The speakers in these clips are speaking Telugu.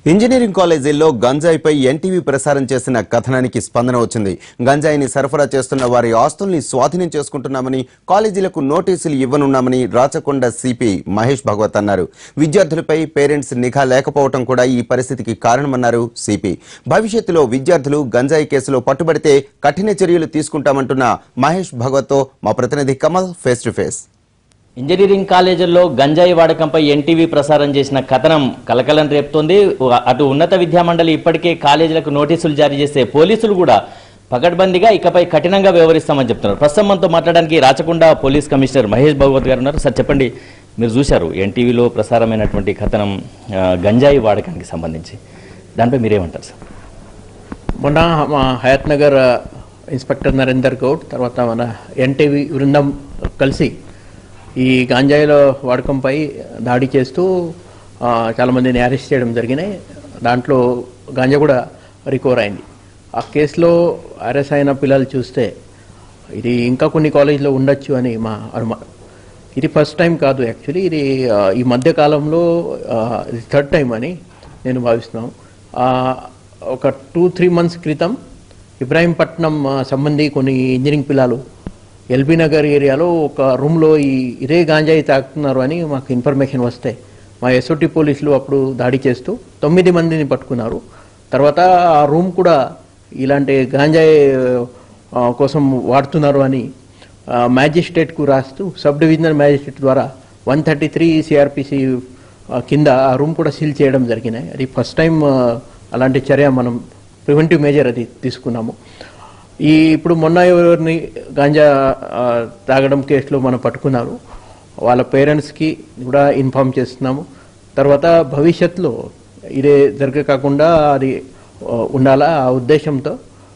ఇంజనీరింగ్ కాలేజీల్లో గంజాయిపై ఎన్టీవీ ప్రసారం చేసిన కథనానికి స్పందన వచ్చింది గంజాయిని సరఫరా చేస్తున్న వారి ఆస్తుల్ని స్వాధీనం చేసుకుంటున్నామని కాలేజీలకు నోటీసులు ఇవ్వనున్నామని రాచకొండ సిపి మహేష్ భగవత్ అన్నారు విద్యార్థులపై పేరెంట్స్ నిఘా లేకపోవడం కూడా ఈ పరిస్థితికి కారణమన్నారు సిపి భవిష్యత్తులో విద్యార్థులు గంజాయి కేసులో పట్టుబడితే కఠిన చర్యలు తీసుకుంటామంటున్న మహేష్ భగవత్తో మా ప్రతినిధి Kamal face to face engineering కాలేజీల్లో గంజాయి వాడకంపై ఎన్టీవీ ప్రసారం చేసిన కథనం కలకలం రేపుతోంది అటు ఉన్నత విద్యామండలి ఇప్పటికే కాలేజీలకు నోటీసులు జారీ చేస్తే పోలీసులు కూడా పకడ్బందీగా ఇకపై కఠినంగా వ్యవహరిస్తామని చెప్తున్నారు ప్రస్తుతం మనతో మాట్లాడడానికి రాచకొండ పోలీస్ కమిషనర్ మహేష్ భగవత్ గారు ఉన్నారు సార్ చెప్పండి మీరు చూశారు ఎన్టీవీలో ప్రసారమైనటువంటి కథనం ఆ, గంజాయి వాడకానికి సంబంధించి దానిపై మీరేమంటారు సార్ మొన్న మా హయత్ నగర్ ఇన్స్పెక్టర్ నరేందర్ గౌడ్ తర్వాత మన ఎన్టీవీ బృందం కలిసి ఈ గాంజాయిల వాడకంపై దాడి చేస్తూ ఆ, చాలామందిని అరెస్ట్ చేయడం జరిగినాయి దాంట్లో గాంజా కూడా రికవర్ అయింది ఆ కేసులో అరెస్ట్ అయిన పిల్లలు చూస్తే ఇది ఇంకా కొన్ని కాలేజీలో ఉండొచ్చు అని మా అనుమానం ఇది ఫస్ట్ టైం కాదు యాక్చువల్లీ ఇది ఆ, ఈ మధ్య కాలంలో ఆ, ఇది థర్డ్ టైం అని నేను భావిస్తున్నాను ఆ, ఒక టూ త్రీ మంత్స్ క్రితం ఇబ్రాహీంపట్నం ఆ, సంబంధి కొన్ని ఇంజనీరింగ్ పిల్లలు ఎల్బీ నగర్ ఏరియాలో ఒక రూమ్లో ఈ ఇదే గాంజాయి తాకుతున్నారు అని మాకు ఇన్ఫర్మేషన్ వస్తే మా ఎస్ఓటి పోలీసులు అప్పుడు దాడి చేస్తూ తొమ్మిది మందిని పట్టుకున్నారు తర్వాత ఆ రూమ్ కూడా ఇలాంటి గాంజాయి ఆ, కోసం వాడుతున్నారు అని ఆ, మ్యాజిస్ట్రేట్కు రాస్తూ సబ్ డివిజనల్ మ్యాజిస్ట్రేట్ ద్వారా వన్ థర్టీ త్రీ సిఆర్పిసి కింద ఆ రూమ్ కూడా సీల్ చేయడం జరిగినాయి అది ఫస్ట్ టైం ఆ, అలాంటి చర్య మనం ప్రివెంటివ్ మేజర్ అది తీసుకున్నాము ఈ ఇప్పుడు మొన్న ఎవరిని గాంజా ఆ, తాగడం కేసులో మనం పట్టుకున్నారు వాళ్ళ పేరెంట్స్కి కూడా ఇన్ఫామ్ చేస్తున్నాము తర్వాత భవిష్యత్తులో ఇదే జరగ కాకుండా అది ఆ, ఉండాలా ఆ ఉద్దేశంతో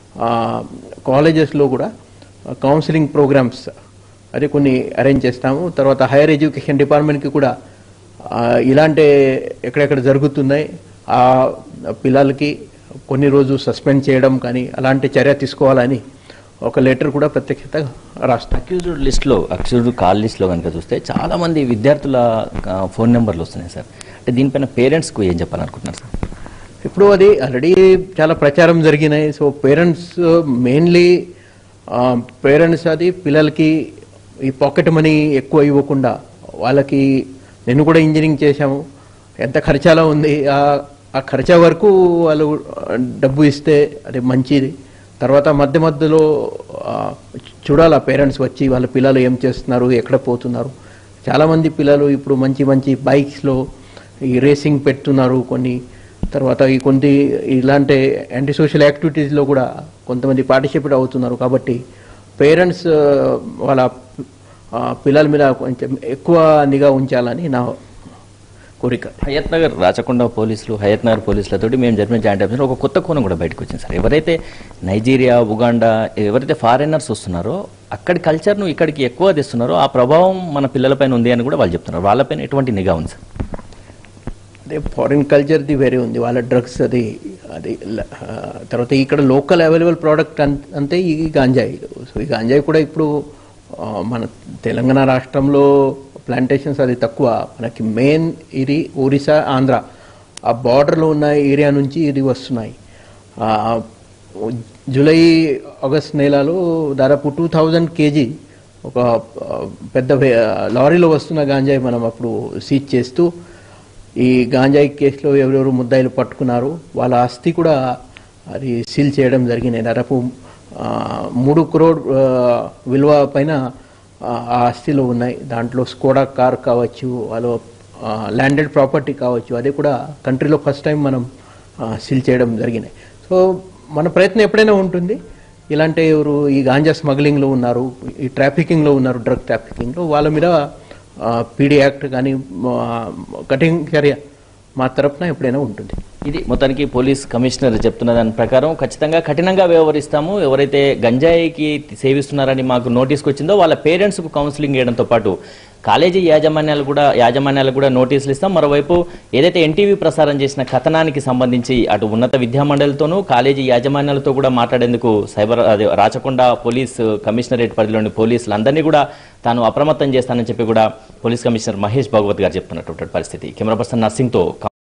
కాలేజెస్లో కూడా కౌన్సిలింగ్ ప్రోగ్రామ్స్ అది కొన్ని అరేంజ్ చేస్తాము తర్వాత హైయర్ ఎడ్యుకేషన్ డిపార్ట్మెంట్కి కూడా ఆ, ఇలాంటి ఎక్కడెక్కడ జరుగుతున్నాయి ఆ పిల్లలకి కొన్ని రోజు సస్పెండ్ చేయడం కానీ అలాంటి చర్య తీసుకోవాలని ఒక లెటర్ కూడా ప్రత్యక్షత రాస్తాం అక్యూజ్డ్ లిస్ట్లో అక్యూజ్డ్ కాల్ లిస్ట్లో కనుక చూస్తే చాలా మంది విద్యార్థుల ఆ, ఫోన్ నెంబర్లు వస్తున్నాయి సార్ అంటే దీనిపైన పేరెంట్స్కు ఏం చెప్పాలనుకుంటున్నారు సార్ ఇప్పుడు అది ఆల్రెడీ చాలా ప్రచారం జరిగినాయి సో పేరెంట్స్ మెయిన్లీ పేరెంట్స్ అది పిల్లలకి ఈ పాకెట్ మనీ ఎక్కువ ఇవ్వకుండా వాళ్ళకి నేను కూడా ఇంజనీరింగ్ చేశాము ఎంత ఖర్చాలో ఉంది ఆ- ఆ ఖర్చా వరకు వాళ్ళు డబ్బు ఇస్తే అది మంచిది తర్వాత మధ్య మధ్యలో ఆ, చూడాలి ఆ పేరెంట్స్ వచ్చి వాళ్ళ పిల్లలు ఏం చేస్తున్నారు ఎక్కడ పోతున్నారు చాలామంది పిల్లలు ఇప్పుడు మంచి మంచి బైక్స్లో ఈ రేసింగ్ పెడుతున్నారు కొన్ని తర్వాత ఈ కొన్ని ఇలాంటి యాంటీ సోషల్ యాక్టివిటీస్లో కూడా కొంతమంది పార్టిసిపేట్ అవుతున్నారు కాబట్టి పేరెంట్స్ వాళ్ళ ఆ, పిల్లల మీద కొంచెం ఎక్కువ నిఘా ఉంచాలని నా కోరిక హయత్ నగర్ రాచకొండ పోలీసులు హయత్ నగర్ పోలీసులతోటి మేము జరిపిన జాయింట్ ఆఫీసర్ ఒక కొత్త కోణం కూడా బయటకు వచ్చింది సార్ ఎవరైతే నైజీరియా ఉగాండా ఎవరైతే ఫారినర్స్ వస్తున్నారో అక్కడి కల్చర్ను ఇక్కడికి ఎక్కువ తెస్తున్నారో ఆ ప్రభావం మన పిల్లలపైన ఉంది అని కూడా వాళ్ళు చెప్తున్నారు వాళ్ళపైన ఎటువంటి నిఘా ఉంది సార్ అదే ఫారిన్ కల్చర్ది వేరే ఉంది వాళ్ళ డ్రగ్స్ అది అది ల- ఆ, తర్వాత ఇక్కడ లోకల్ అవైలబుల్ ప్రోడక్ట్ అం- అంతే ఈ గాంజాయి సో ఈ గాంజాయి కూడా ఇప్పుడు ఆ, మన తెలంగాణ రాష్ట్రంలో ప్లాంటేషన్స్ అది తక్కువ మనకి మెయిన్ ఇది ఒరిస్సా ఆంధ్ర ఆ బార్డర్లో ఉన్న ఏరియా నుంచి ఇది వస్తున్నాయి ఆ, జూలై ఆగస్ట్ నెలలో దాదాపు టూ థౌజండ్ కేజీ ఒక ఆ, పెద్ద వే- లారీలో వస్తున్న గాంజాయి మనం అప్పుడు సీజ్ చేస్తూ ఈ గాంజాయి కేసులో ఎవరెవరు ముద్దాయిలు పట్టుకున్నారు వాళ్ళ ఆస్తి కూడా అది సీల్ చేయడం జరిగింది దాదాపు ఆ, మూడు క్రోడ్ ఆ, విలువ పైన ఆ ఆ ఆస్తిలో ఉన్నాయి దాంట్లో స్కోడా కార్ కావచ్చు వాళ్ళు ల్యాండెడ్ ప్రాపర్టీ కావచ్చు అది కూడా కంట్రీలో ఫస్ట్ టైం మనం ఆ, సీల్ చేయడం జరిగినాయి సో మన ప్రయత్నం ఎప్పుడైనా ఉంటుంది ఇలాంటి ఎవరు ఈ గాంజా స్మగ్లింగ్లో ఉన్నారు ఈ ట్రాఫికింగ్లో ఉన్నారు డ్రగ్ ట్రాఫికింగ్లో వాళ్ళ మీద పీడీ యాక్ట్ కానీ ఆ, కఠిన చర్య మా తరపున ఎప్పుడైనా ఉంటుంది ఇది మొత్తానికి పోలీస్ కమిషనర్ చెప్తున్న దాని ప్రకారం ఖచ్చితంగా కఠినంగా వ్యవహరిస్తాము ఎవరైతే గంజాయికి సేవిస్తున్నారని మాకు నోటీస్కి వచ్చిందో వాళ్ళ పేరెంట్స్కు కౌన్సిలింగ్ చేయడంతో పాటు కాలేజీ యాజమాన్యాలు కూడా యాజమాన్యాలకు కూడా నోటీసులు ఇస్తాం మరోవైపు ఏదైతే ఎన్టీవీ ప్రసారం చేసిన కథనానికి సంబంధించి అటు ఉన్నత విద్యామండలితోనూ కాలేజీ యాజమాన్యాలతో కూడా మాట్లాడేందుకు సైబర్ అదే రాచకొండ పోలీస్ కమిషనరేట్ పరిధిలోని పోలీసులందరినీ కూడా తాను అప్రమత్తం చేస్తానని చెప్పి కూడా పోలీస్ కమిషనర్ మహేష్ భగవత్ గారు చెప్తున్నటువంటి పరిస్థితి కెమెరా పర్సన్ నర్సింగ్తో